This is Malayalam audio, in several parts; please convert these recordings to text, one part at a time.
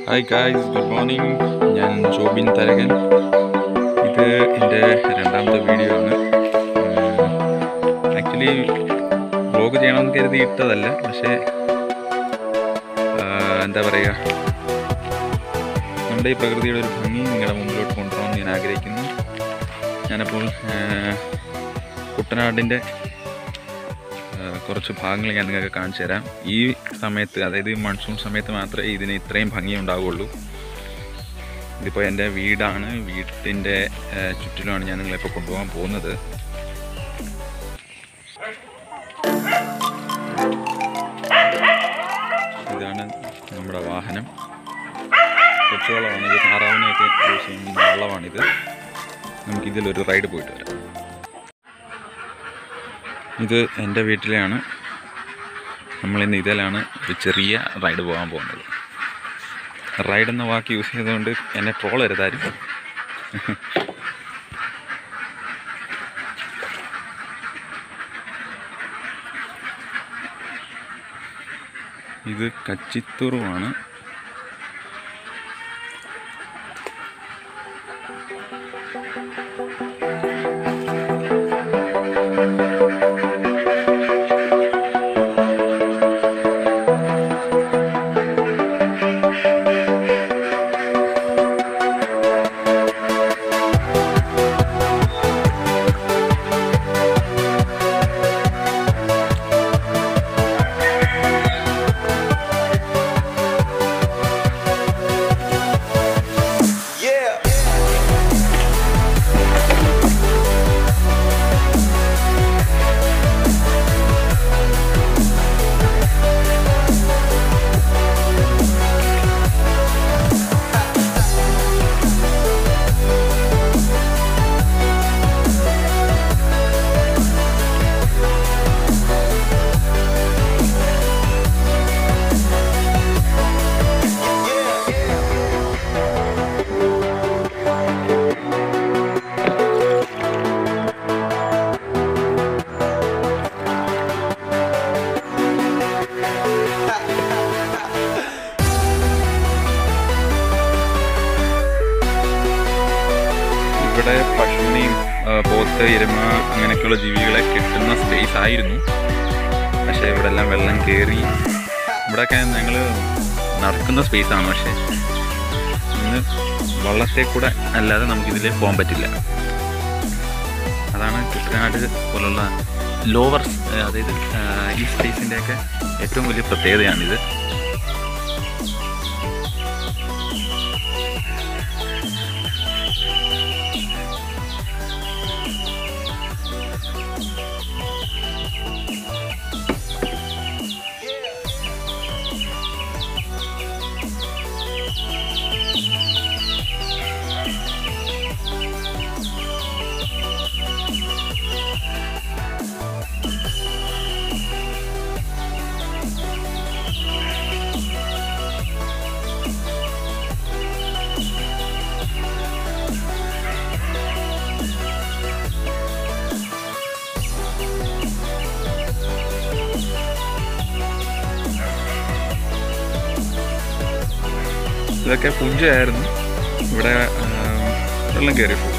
ഹായ് ഗായ്സ് ഗുഡ് മോർണിംഗ് ഞാൻ ജോബിൻ തരകൻ ഇത് എൻ്റെ രണ്ടാമത്തെ വീഡിയോ ആണ് ആക്ച്വലി വ്ലോഗ് ചെയ്യണമെന്ന് കരുതി ഇട്ടതല്ല പക്ഷേ ആ, എന്താ പറയുക നമ്മുടെ ഈ പ്രകൃതിയുടെ ഒരു ഭംഗി നിങ്ങളുടെ മുമ്പിലോട്ട് കൊണ്ടുപോകണമെന്ന് ഞാൻ ആഗ്രഹിക്കുന്നു ഞാനപ്പോൾ ആ, കുട്ടനാടിൻ്റെ ആ, കുറച്ച് ഭാഗങ്ങൾ ഞാൻ നിങ്ങൾക്ക് കാണിച്ചു തരാം ഈ സമയത്ത് അതായത് മൺസൂൺ സമയത്ത് മാത്രമേ ഇതിന് ഇത്രയും ഭംഗി ഉണ്ടാവുകയുള്ളൂ ഇതിപ്പോൾ എൻ്റെ വീടാണ് വീട്ടിൻ്റെ ആ, ചുറ്റിലുമാണ് ഞാൻ നിങ്ങളിപ്പോൾ കൊണ്ടുപോകാൻ പോകുന്നത് ഇതാണ് നമ്മുടെ വാഹനം കൊച്ചുവെള്ളമാണ് ഇത് താറാവിനെയൊക്കെ യൂസ് ചെയ്യുന്ന വള്ളമാണിത് നമുക്കിതിലൊരു റൈഡ് പോയിട്ട് വരാം ഇത് എൻ്റെ വീട്ടിലെയാണ് നമ്മളിന്ന് ഇതിലാണ് ഒരു ചെറിയ റൈഡ് പോകാൻ പോകുന്നത് റൈഡ് എന്ന വാക്ക് യൂസ് ചെയ്തുകൊണ്ട് എന്നെ ട്രോൾ വരുതാരും ഇത് കച്ചിത്തുറുവാണ് Yeah. ഇവിടെ പശുവിനെയും ആ, പോത്ത് എരുമ അങ്ങനെയൊക്കെയുള്ള ജീവികളെ കെട്ടുന്ന സ്പേസ് ആയിരുന്നു പക്ഷേ ഇവിടെ എല്ലാം വെള്ളം കയറി ഇവിടെയൊക്കെ ഞങ്ങൾ നടക്കുന്ന സ്പേസാണ് പക്ഷേ ഇന്ന് വള്ളത്തെ കൂടെ അല്ലാതെ നമുക്കിതിൽ പോകാൻ പറ്റില്ല അതാണ് കുട്ടനാട് പോലുള്ള ലോവർ അതായത് ആ, ഈ സ്പേസിൻ്റെയൊക്കെ ഏറ്റവും വലിയ പ്രത്യേകതയാണിത് ഇതൊക്കെ പുഞ്ചയായിരുന്നു ഇവിടെ ആ, വെള്ളം കയറി പോകും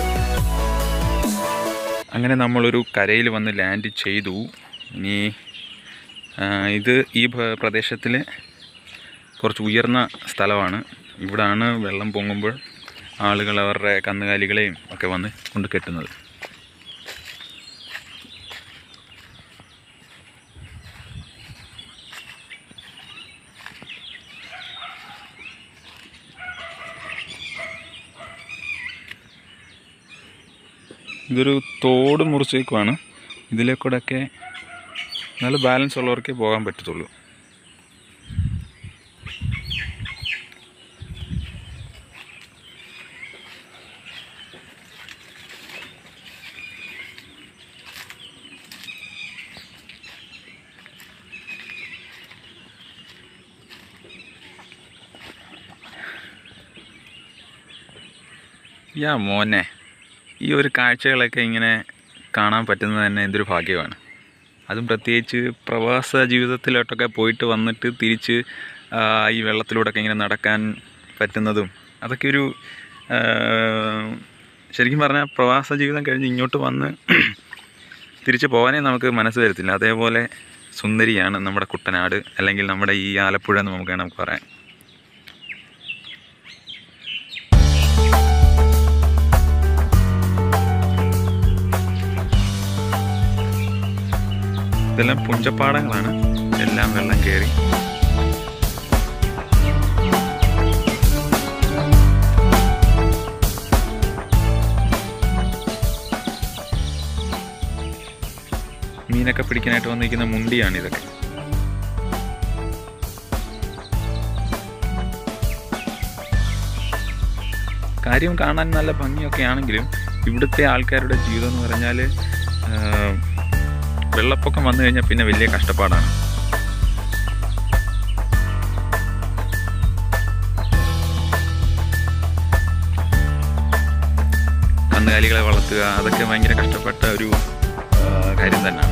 അങ്ങനെ നമ്മളൊരു കരയിൽ വന്ന് ലാൻഡ് ചെയ്തു ഇനി ആ, ഇത് ഈ പ്രദേശത്തിൽ കുറച്ച് ഉയർന്ന സ്ഥലമാണ് ഇവിടാണ് വെള്ളം പൊങ്ങുമ്പോൾ ആളുകൾ അവരുടെ കന്നുകാലികളെയും ഒക്കെ വന്ന് കൊണ്ട് കെട്ടുന്നത് ഇതൊരു തോട് മുറിച്ചേക്കുവാണ് ഇതിലെ കൂടെയൊക്കെ നല്ല ബാലൻസ് ഉള്ളവർക്കേ പോകാൻ പറ്റത്തുള്ളൂ യാ മോനെ ഈ ഒരു കാഴ്ചകളൊക്കെ ഇങ്ങനെ കാണാൻ പറ്റുന്നത് തന്നെ എന്തൊരു ഭാഗ്യമാണ് അതും പ്രത്യേകിച്ച് പ്രവാസ ജീവിതത്തിലോട്ടൊക്കെ പോയിട്ട് വന്നിട്ട് തിരിച്ച് ആ, ഈ വെള്ളത്തിലൂടെയൊക്കെ ഇങ്ങനെ നടക്കാൻ പറ്റുന്നതും അതൊക്കെ ഒരു ആ, ശരിക്കും പറഞ്ഞാൽ പ്രവാസ ജീവിതം കഴിഞ്ഞ് ഇങ്ങോട്ട് വന്ന് തിരിച്ചു പോകാനേ നമുക്ക് മനസ്സ് വരത്തില്ല അതേപോലെ സുന്ദരിയാണ് നമ്മുടെ കുട്ടനാട് അല്ലെങ്കിൽ നമ്മുടെ ഈ ആലപ്പുഴ എന്ന് നമുക്ക് നമുക്ക് പറയാം ഇതെല്ലാം പുഞ്ചപ്പാടങ്ങളാണ് എല്ലാം വെള്ളം കയറി മീനൊക്കെ പിടിക്കാനായിട്ട് വന്നിരിക്കുന്ന മുണ്ടിയാണ് ഇതൊക്കെ കാര്യം കാണാൻ നല്ല ഭംഗിയൊക്കെ ആണെങ്കിലും ഇവിടുത്തെ ആൾക്കാരുടെ ജീവിതം എന്ന് പറഞ്ഞാൽ വെള്ളപ്പൊക്കം വന്നു കഴിഞ്ഞാൽ പിന്നെ വലിയ കഷ്ടപ്പാടാണ് കന്നുകാലികളെ വളർത്തുക അതൊക്കെ ഭയങ്കര കഷ്ടപ്പെട്ട ഒരു ആ, കാര്യം തന്നെയാണ്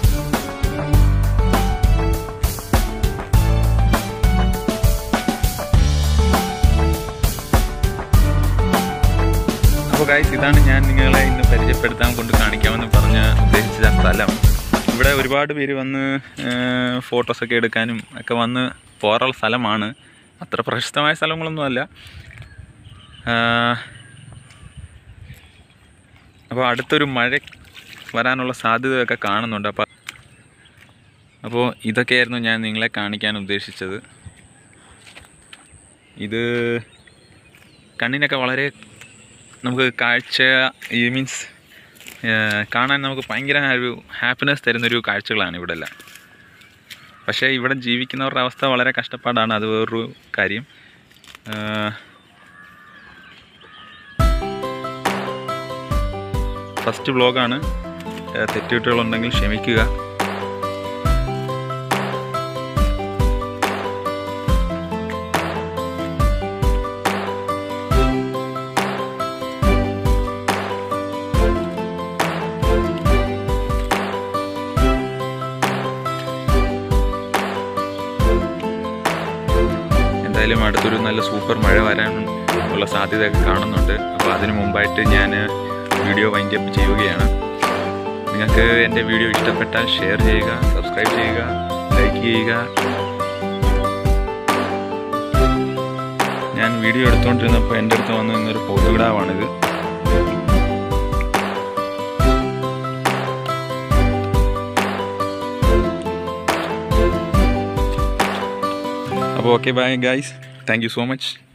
അപ്പോൾ ഗൈസ് ഇതാണ് ഞാൻ നിങ്ങളെ ഇന്ന് പരിചയപ്പെടുത്താൻ കൊണ്ട് കാണിക്കാമെന്ന് പറഞ്ഞ് ഉദ്ദേശിച്ച ആ സ്ഥലം ഇവിടെ ഒരുപാട് പേര് വന്ന് ഫോട്ടോസൊക്കെ എടുക്കാനും ഒക്കെ വന്ന് പോകാറുള്ള സ്ഥലമാണ് അത്ര പ്രശസ്തമായ സ്ഥലങ്ങളൊന്നുമല്ല അപ്പോൾ അടുത്തൊരു മഴ വരാനുള്ള സാധ്യതയൊക്കെ കാണുന്നുണ്ട് അപ്പോൾ അപ്പോൾ ഇതൊക്കെയായിരുന്നു ഞാൻ നിങ്ങളെ കാണിക്കാൻ ഉദ്ദേശിച്ചത് ഇത് കണ്ണിനൊക്കെ വളരെ നമുക്ക് കാഴ്ച ഈ മീൻസ് കാണാൻ നമുക്ക് ഭയങ്കര ഒരു ഹാപ്പിനെസ് തരുന്നൊരു കാഴ്ചകളാണ് ഇവിടെ എല്ലാം പക്ഷേ ഇവിടെ ജീവിക്കുന്നവരുടെ അവസ്ഥ വളരെ കഷ്ടപ്പാടാണ് അത് വേറൊരു കാര്യം ഫസ്റ്റ് വ്ളോഗാണ് തെറ്റുകുട്ടികളുണ്ടെങ്കിൽ ക്ഷമിക്കുക എന്തായാലും അടുത്തൊരു നല്ല സൂപ്പർ മഴ വരാൻ ഉള്ള സാധ്യതയൊക്കെ കാണുന്നുണ്ട് അപ്പോൾ അതിനു മുമ്പായിട്ട് ഞാൻ വീഡിയോ വൈൻഡ് അപ്പ് ചെയ്യുകയാണ് നിങ്ങൾക്ക് എൻ്റെ വീഡിയോ ഇഷ്ടപ്പെട്ടാൽ ഷെയർ ചെയ്യുക സബ്സ്ക്രൈബ് ചെയ്യുക ലൈക്ക് ചെയ്യുക ഞാൻ വീഡിയോ എടുത്തുകൊണ്ടിരുന്നപ്പോൾ എൻ്റെ അടുത്ത് വന്നു നിന്നൊരു ഫോട്ടോഗ്രാഫാണിത് അപ്പോൾ okay bye guys thank you so much